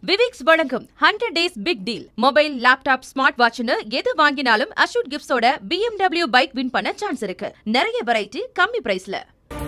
விவிக்ஸ் வழங்கும் hundred days big deal mobile laptop smart வாட்ச்னு எது வாங்கினாலும் அஷூட் கிஃப்ட்ஸோட BMW பைக் வின் பண்ண சான்ஸ் இருக்கு நிறைய வெரைட்டி கம்மி பிரைஸ்ல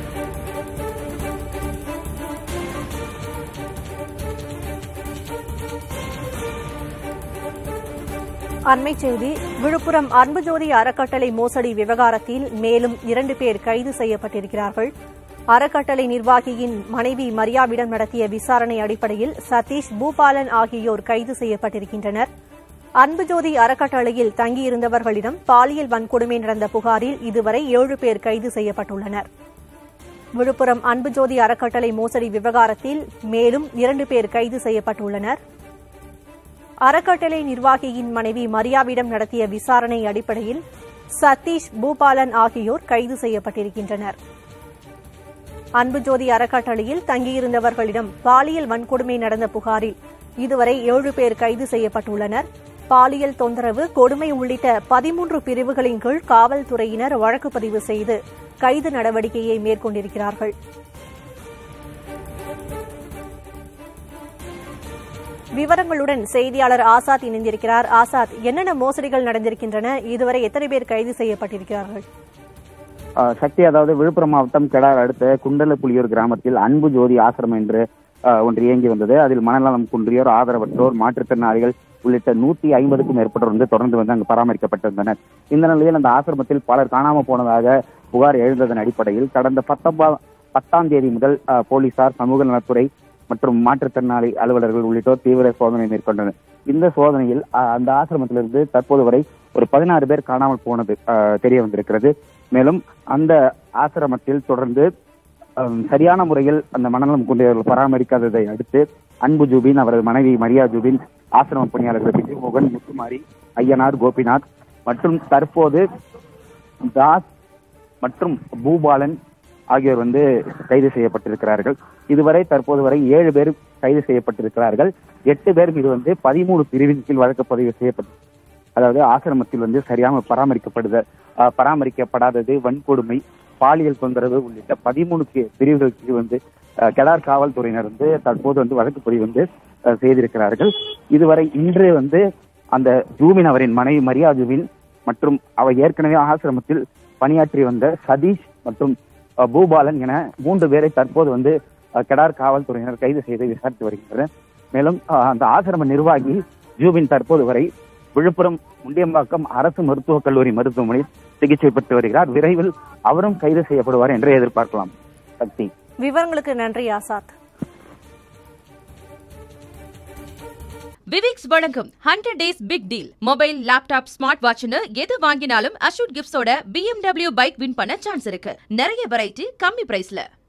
அண்மைச் செய்தி விழுப்புரம் அன்புஜோதி அறக்கட்டளை மோசடி விவகாரத்தில் மேலும் இரண்டு பேர் கைது செய்யப்பட்டிருக்கிறார்கள் அறக்கட்டளை நிர்வாகியின் மனைவி மரியாவிடம் நடத்திய விசாரணை அடிப்படையில் சதீஷ் பூபாலன் ஆகியோர் கைது செய்யப்பட்டிருக்கின்றனர் அன்புஜோதி அறக்கட்டளையில் தங்கியிருந்தவர்களிடம் பாலியல் வன்கொடுமை நடந்த புகாரில் இதுவரை ஏழு பேர் கைது செய்யப்பட்டுள்ளனர் விழுப்புரம் அன்புஜோதி அறக்கட்டளை மோசடி விவகாரத்தில் மேலும் இரண்டு பேர் கைது செய்யப்பட்டுள்ளனர் அறக்கட்டளை நிர்வாகியின் மனைவி மரியாவிடம் நடத்திய விசாரணை அடிப்படையில் சதீஷ் பூபாலன் ஆகியோர் கைது செய்யப்பட்டிருக்கின்றனர் அன்புஜோதி அறக்கட்டளையில் தங்கியிருந்தவர்களிடம் பாலியல் வன்கொடுமை நடந்த புகாரில் இதுவரை ஏழு பேர் கைது செய்யப்பட்டுள்ளனர் பாலியல் தொந்தரவு கொடுமை உள்ளிட்ட பதிமூன்று பிரிவுகளின் கீழ் காவல்துறையினர் வழக்கு பதிவு செய்து கைது நடவடிக்கையை மேற்கொண்டிருக்கிறார்கள் விவரங்களுடன் செய்தியாளர் ஆசாத் இணைந்திருக்கிறார் ஆசாத் என்னென்ன மோசடிகள் நடந்திருக்கின்றன இதுவரை எத்தனை பேர் கைது செய்யப்பட்டிருக்கிறார்கள் ஆஹ் சக்தி அதாவது விழுப்புரம் மாவட்டம் கெடார் அடுத்த குண்டலப்புலியூர் கிராமத்தில் அன்பு ஜோதி ஆசிரமம் என்று ஆஹ் ஒன்று இயங்கி வந்தது அதில் மனநலம் குன்றியோர் ஆதரவற்றோர் மாற்றுத்திறனாளிகள் உள்ளிட்ட நூத்தி ஐம்பதுக்கும் மேற்பட்டோர் வந்து தொடர்ந்து வந்து அங்கு பராமரிக்கப்பட்டிருந்தனர் இந்த நிலையில் அந்த ஆசிரமத்தில் பலர் காணாமல் போனதாக புகார் எழுந்ததன் அடிப்படையில் கடந்த பத்தொன்பா பத்தாம் தேதி முதல் ஆஹ் போலீசார் சமூக நலத்துறை மற்றும் மாற்றுத்திறனாளி அலுவலர்கள் உள்ளிட்டோர் தீவிர சோதனை மேற்கொண்டனர் இந்த சோதனையில் ஆஹ் அந்த ஆசிரமத்திலிருந்து தற்போது வரை ஒரு பதினாறு பேர் காணாமல் போனது ஆஹ் தெரிய வந்திருக்கிறது மேலும் அந்த ஆசிரமத்தில் தொடர்ந்து ஹம், சரியான முறையில் அந்த மனநலம் கொண்டவர்கள் பராமரிக்காததை அடுத்து அன்பு ஜூபின் அவரது மனைவி மரியா ஜூபின் ஆசிரம பணியாளர்கள் விஜயமோகன் முத்துமாரி ஐயனார் கோபிநாத் மற்றும் தற்போது தாஸ் மற்றும் பூபாலன் ஆகியோர் வந்து கைது செய்யப்பட்டிருக்கிறார்கள் இதுவரை தற்போது வரை ஏழு பேர் கைது செய்யப்பட்டிருக்கிறார்கள் எட்டு பேர் மீது வந்து பதிமூணு பிரிவின் கீழ் வழக்கு பதிவு செய்யப்பட்டு அதாவது ஆசிரமத்தில் வந்து சரியாக பராமரிக்கப்படுத ஆஹ் பராமரிக்கப்படாதது வன்கொடுமை பாலியல் தொந்தரவு உள்ளிட்ட பதிமூணு பி- பிரிவுகள் கீழ் வந்து ஆஹ் கெடார் காவல்துறையினர் வந்து தற்போது வந்து வழக்கு பதிவு வந்து ஆஹ் செய்திருக்கிறார்கள் இதுவரை இன்று வந்து அந்த ஜூமின் அவரின் மனைவி மரியா ஜூமின் மற்றும் அவர் ஏற்கனவே ஆசிரமத்தில் பணியாற்றி வந்த சதீஷ் மற்றும் ஆஹ் பூபாலன் என மூன்று பேரை தற்போது வந்து ஆஹ் கெடார் காவல்துறையினர் கைது செய்து விசாரித்து வருகின்றனர் மேலும் ஆஹ் அந்த ஆசிரம நிர்வாகி ஜூபின் தற்போது வரை விழுப்புரம் முண்டியம்பாக்கம் அரசு மருத்துவக் கல்லூரி மருத்துவமனையில் சிகிச்சை பெற்று வருகிறார் விரைவில் அவரும் கைது செய்யப்படுவார் என்று எதிர்பார்க்கலாம் சக்தி விவரங்களுக்கு நன்றி ஆசாத் விவிக்ஸ் வழங்கும் hundred days big deal mobile laptop smart வாட்ச்னு எது வாங்கினாலும் அஷூட் கிஃப்ட்ஸோட BMW பைக் வின் பண்ண சான்ஸ் இருக்கு நிறைய வெரைட்டி கம்மி பிரைஸ்ல